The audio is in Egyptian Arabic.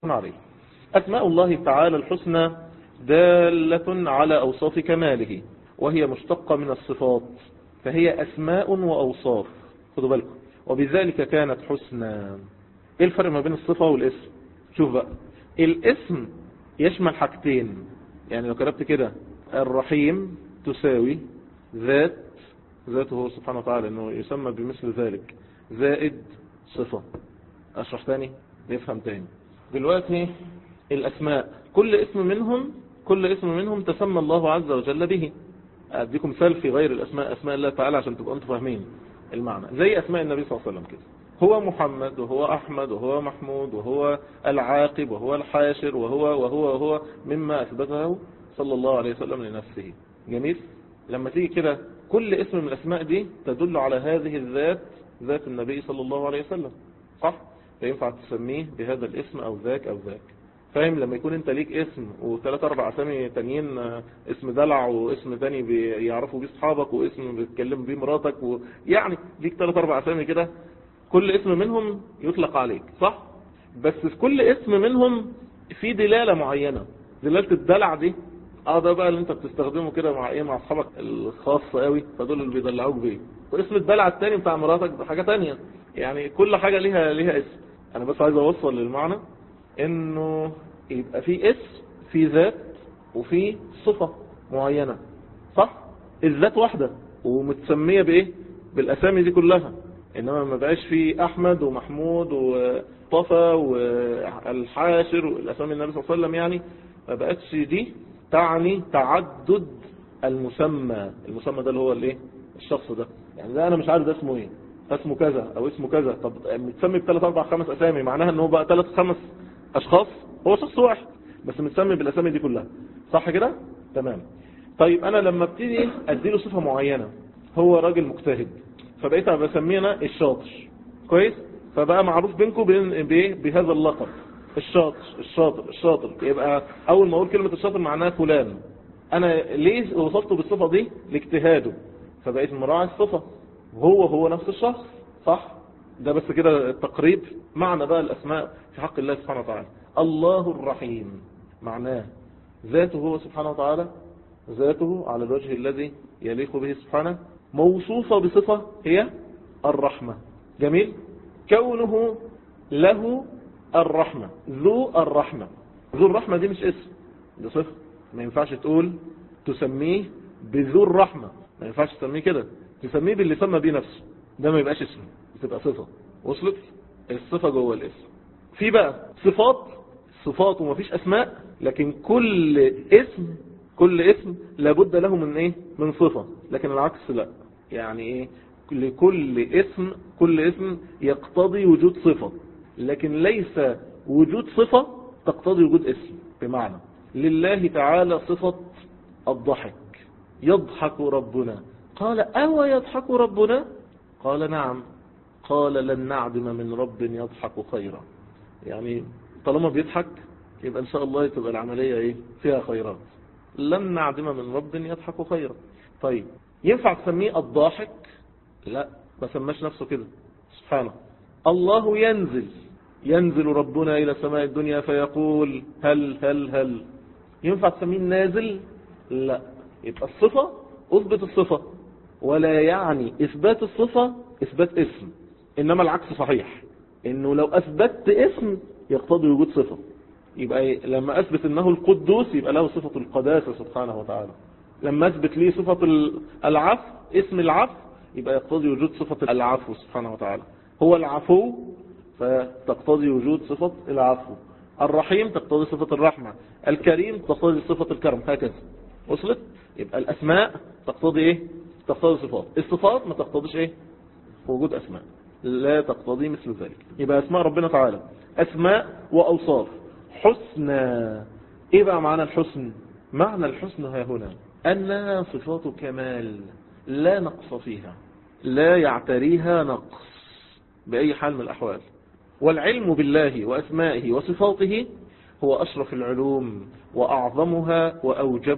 عليه أسماء الله تعالى الحسنى دالة على أوصاف كماله وهي مشتقة من الصفات فهي أسماء وأوصاف خدوا بالكم وبذلك كانت حسنى ايه الفرق ما بين الصفة والاسم شوف بقى الاسم يشمل حاجتين يعني لو كتبت كده الرحيم تساوي ذات ذاته سبحانه وتعالى انه يسمى بمثل ذلك زائد صفة اشرح تاني نفهم تاني دلوقتي الاسماء كل اسم منهم كل اسم منهم تسمى الله عز وجل به اديكم مثال في غير الاسماء اسماء الله تعالى عشان تبقوا انتم فاهمين المعنى زي اسماء النبي صلى الله عليه وسلم كده هو محمد وهو احمد وهو محمود وهو العاقب وهو الحاشر وهو وهو وهو مما اثبته صلى الله عليه وسلم لنفسه جميل لما تيجي كده كل اسم من الاسماء دي تدل على هذه الذات ذات النبي صلى الله عليه وسلم صح فينفع تسميه بهذا الاسم او ذاك او ذاك فاهم لما يكون انت ليك اسم وثلاث اربع اسامي تانيين اسم دلع واسم تاني بيعرفوا بيه اصحابك واسم بيتكلم بيه مراتك ويعني ليك ثلاث اربع اسامي كده كل اسم منهم يطلق عليك صح بس في كل اسم منهم في دلالة معينة دلالة الدلع دي اه ده بقى اللي انت بتستخدمه كده مع ايه مع اصحابك الخاصة قوي فدول اللي بيدلعوك بيه واسم الدلع التاني بتاع مراتك ده حاجة تانية يعني كل حاجة ليها ليها اسم انا بس عايز اوصل للمعنى انه يبقى في اسم في ذات وفي صفة معينة صح الذات واحدة ومتسمية بايه بالاسامي دي كلها انما ما بقاش في احمد ومحمود وطفى والحاشر والاسامي النبي صلى الله عليه وسلم يعني ما بقتش دي تعني تعدد المسمى المسمى ده اللي هو الايه الشخص ده يعني ده انا مش عارف ده اسمه ايه اسمه كذا او اسمه كذا طب متسمي بثلاث اربع خمس اسامي معناها ان هو بقى ثلاث خمس اشخاص هو شخص واحد بس متسمي بالاسامي دي كلها صح كده تمام طيب انا لما ابتدي اديله صفة معينة هو راجل مجتهد فبقيت بسميه انا الشاطر كويس فبقى معروف بينكم بهذا اللقب الشاطر الشاطر الشاطر يبقى اول ما اقول كلمة الشاطر معناها فلان انا ليه وصفته بالصفة دي لاجتهاده فبقيت مراعي الصفة هو هو نفس الشخص صح ده بس كده التقريب معنى بقى الاسماء في حق الله سبحانه وتعالى الله الرحيم معناه ذاته هو سبحانه وتعالى ذاته على الوجه الذي يليق به سبحانه موصوفة بصفة هي الرحمة جميل كونه له الرحمة ذو الرحمة ذو الرحمة دي مش اسم ده صفة ما ينفعش تقول تسميه بذو الرحمة ما ينفعش تسميه كده تسميه باللي سمى بيه نفسه ده ما يبقاش اسم تبقى صفة وصلت الصفة جوه الاسم في بقى صفات صفات وما فيش اسماء لكن كل اسم كل اسم لابد له من ايه من صفة لكن العكس لا يعني ايه لكل اسم كل اسم يقتضي وجود صفة لكن ليس وجود صفة تقتضي وجود اسم بمعنى لله تعالى صفة الضحك يضحك ربنا قال أو يضحك ربنا قال نعم قال لن نعدم من رب يضحك خيرا يعني طالما بيضحك يبقى ان شاء الله تبقى العملية ايه فيها خيرات لن نعدم من رب يضحك خيرا طيب ينفع تسميه الضاحك لا ما سماش نفسه كده سبحانه الله ينزل ينزل ربنا إلى سماء الدنيا فيقول هل هل هل ينفع تسميه نازل لا يبقى الصفة أثبت الصفة ولا يعني إثبات الصفة إثبات اسم إنما العكس صحيح إنه لو أثبت اسم يقتضي وجود صفة يبقى لما أثبت أنه القدوس يبقى له صفة القداسة سبحانه وتعالى لما أثبت لي صفة العفو اسم العفو يبقى يقتضي وجود صفة العفو سبحانه وتعالى هو العفو فتقتضي وجود صفة العفو الرحيم تقتضي صفة الرحمة الكريم تقتضي صفة الكرم هكذا وصلت يبقى الأسماء تقتضي إيه تقتضي صفات الصفات ما تقتضيش إيه وجود أسماء لا تقتضي مثل ذلك يبقى أسماء ربنا تعالى أسماء وأوصاف حسنى إيه بقى معنى الحسن معنى الحسن ها هنا أنها صفات كمال لا نقص فيها لا يعتريها نقص بأي حال من الأحوال والعلم بالله وأسمائه وصفاته هو أشرف العلوم وأعظمها وأوجب